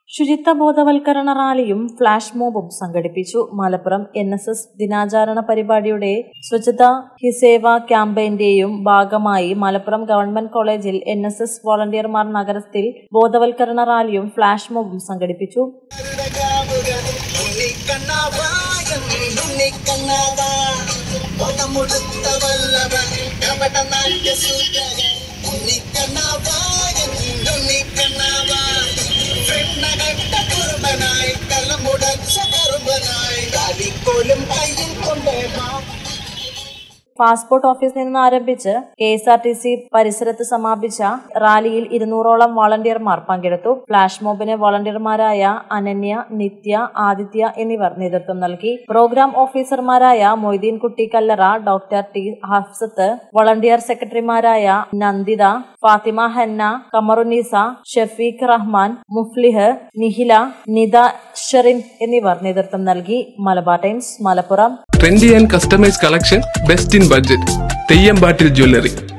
ശുചിത്വ ബോധവൽക്കരണ റാലിയും ഫ്ലാഷ് മോബും സംഘടിപ്പിച്ചു മലപ്പുറം എൻ എസ് എസ് ദിനാചരണ പരിപാടിയുടെ സ്വച്ഛത ഹി സേവ ക്യാമ്പയിന്റെയും ഭാഗമായി മലപ്പുറം ഗവൺമെന്റ് കോളേജിൽ എൻ എസ് എസ് വോളണ്ടിയർമാർ നഗരത്തിൽ ബോധവൽക്കരണ റാലിയും ഫ്ലാഷ് മോബും സംഘടിപ്പിച്ചു പാസ്പോർട്ട് ഓഫീസിൽ നിന്ന് ആരംഭിച്ച് K S R T C പരിസരത്ത് സമാപിച്ച റാലിയിൽ ഇരുന്നൂറോളം വോളണ്ടിയർമാർ പങ്കെടുത്തു ഫ്ലാഷ് മോബിന് വോളണ്ടിയർമാരായ അനന്യ നിത്യ ആദിത്യ എന്നിവർ നേതൃത്വം നൽകി പ്രോഗ്രാം ഓഫീസർമാരായ Moideen Kutty Kallara doctor T Hafsath volunteer സെക്രട്ടറിമാരായ നന്ദിത ഫാത്തിമ ഹന്ന കമറുന്നീസ ഷഫീഖ് റഹ്മാൻ മുഫ്ലിഹ് നിഹില നിത ഷെറിൻ എന്നിവർ നേതൃത്വം നൽകി Malabar times Malappuram trendy and customise collection best in budget Theyyampattil jewellery